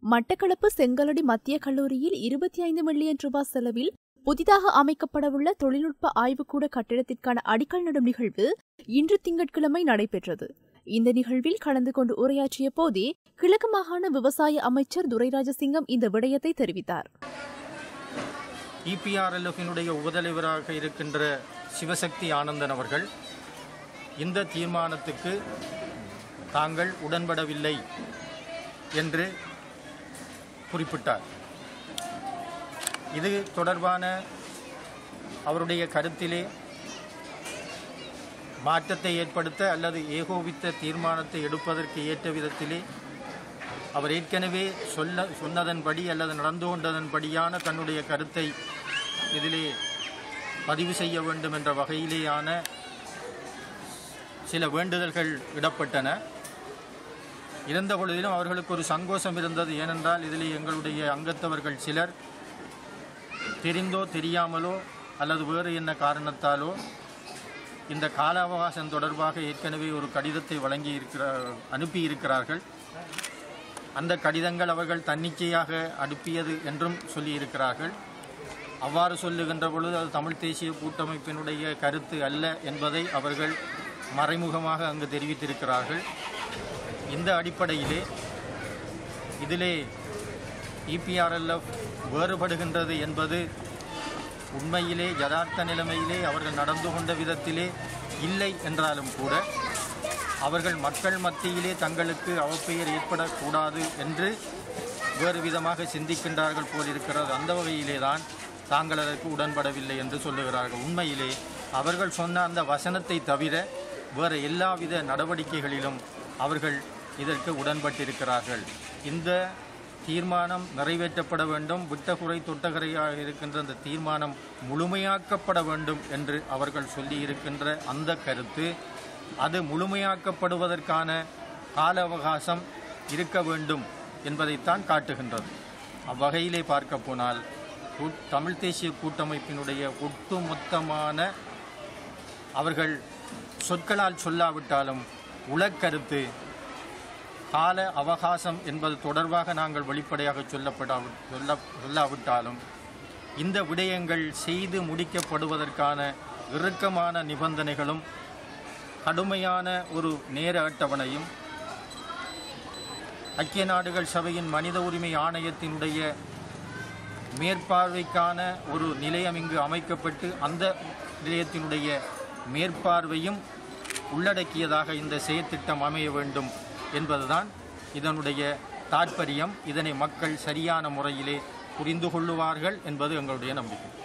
மட்டக்களப்பு செங்கலடி மத்திய கல்லூரியில் இருபத்தி ஐந்து மில்லியன் ரூபாய் செலவில் புதிதாக அமைக்கப்படவுள்ள தொழில்நுட்ப ஆய்வுக்கூட கட்டிடத்திற்கான அடிக்கல் நடும் நிகழ்வு இன்று திங்கட்கிழமை நடைபெற்றது இந்த நிகழ்வில் கலந்து கொண்டு உரையாற்றிய போதே கிழக்கு மாகாண விவசாய அமைச்சர் துரைராஜசிங்கம் இந்த விடயத்தை தெரிவித்தார் இபிஆர்எல்எஃபினுடைய உபதலைவராக இருக்கின்ற சிவசக்தி ஆனந்தன் அவர்கள் இந்த தீர்மானத்துக்கு தாங்கள் உடன்படவில்லை என்று குறிப்பிட்டார் இது தொடர்பான அவருடைய கருத்திலே மாற்றத்தை ஏற்படுத்த அல்லது ஏகோபித்த தீர்மானத்தை எடுப்பதற்கு ஏற்ற விதத்திலே அவர் ஏற்கனவே சொல்ல சொன்னதன்படி அல்லது நடந்து கொண்டதன்படியான தன்னுடைய கருத்தை இதிலே பதிவு செய்ய வேண்டும் என்ற வகையிலேயான சில வேண்டுதல்கள் இடப்பட்டன இருந்த பொழுதிலும் அவர்களுக்கு ஒரு சங்கோஷம் இருந்தது ஏனென்றால் இதில் எங்களுடைய அங்கத்தவர்கள் சிலர் தெரிந்தோ தெரியாமலோ அல்லது வேறு என்ன காரணத்தாலோ இந்த கால அவகாசம் தொடர்பாக ஏற்கனவே ஒரு கடிதத்தை வழங்கி இருக்கிற அனுப்பி இருக்கிறார்கள் அந்த கடிதங்கள் அவர்கள் தன்னிச்சையாக அனுப்பியது என்றும் சொல்லியிருக்கிறார்கள் அவ்வாறு சொல்லுகின்ற பொழுது அது தமிழ் தேசிய கூட்டமைப்பினுடைய கருத்து அல்ல என்பதை அவர்கள் மறைமுகமாக அங்கு தெரிவித்திருக்கிறார்கள் இந்த அடிப்படையிலே இதிலே இபிஆர்எல்எஃப் வேறுபடுகின்றது என்பது உண்மையிலே யதார்த்த நிலைமையிலே அவர்கள் நடந்து கொண்ட விதத்திலே இல்லை என்றாலும் கூட அவர்கள் மக்கள் மத்தியிலே தங்களுக்கு அவப்பெயர் ஏற்படக்கூடாது என்று வேறு விதமாக சிந்திக்கின்றார்கள் போலிருக்கிறது அந்த வகையிலே தான் தாங்கள் அதற்கு உடன்படவில்லை என்று சொல்லுகிறார்கள் உண்மையிலே அவர்கள் சொன்ன அந்த வசனத்தை தவிர வேறு எல்லாவித நடவடிக்கைகளிலும் அவர்கள் இதற்கு உடன்பட்டிருக்கிறார்கள் இந்த தீர்மானம் நிறைவேற்றப்பட வேண்டும் விட்டகுறை தொட்டகரையாக இருக்கின்ற அந்த தீர்மானம் முழுமையாக்கப்பட வேண்டும் என்று அவர்கள் சொல்லியிருக்கின்ற அந்த கருத்து அது முழுமையாக்கப்படுவதற்கான கால அவகாசம் இருக்க வேண்டும் என்பதைத்தான் காட்டுகின்றது அவ்வகையிலே பார்க்க போனால் கூ- தமிழ் தேசிய கூட்டமைப்பினுடைய ஒட்டுமொத்தமான அவர்கள் சொற்களால் சொல்லாவிட்டாலும் உளக்கருத்து கால அவகாசம் என்பது தொடர்பாக நாங்கள் வெளிப்படையாக சொல்லப்படா சொல்ல சொல்லாவிட்டாலும் இந்த விடயங்கள் செய்து முடிக்கப்படுவதற்கான இறுக்கமான நிபந்தனைகளும் கடுமையான ஒரு நேர அட்டவணையும் ஐக்கிய நாடுகள் சபையின் மனித உரிமை ஆணையத்தினுடைய மேற்பார்வைக்கான ஒரு நிலையம் இங்கு அமைக்கப்பட்டு அந்த நிலையத்தினுடைய மேற்பார்வையும் உள்ளடக்கியதாக இந்த செயற்திட்டம் அமைய வேண்டும் என்பதுதான் இதனுடைய தாற்பயம் இதனை மக்கள் சரியான முறையிலே புரிந்து கொள்ளுவார்கள் என்பது எங்களுடைய நம்பிக்கை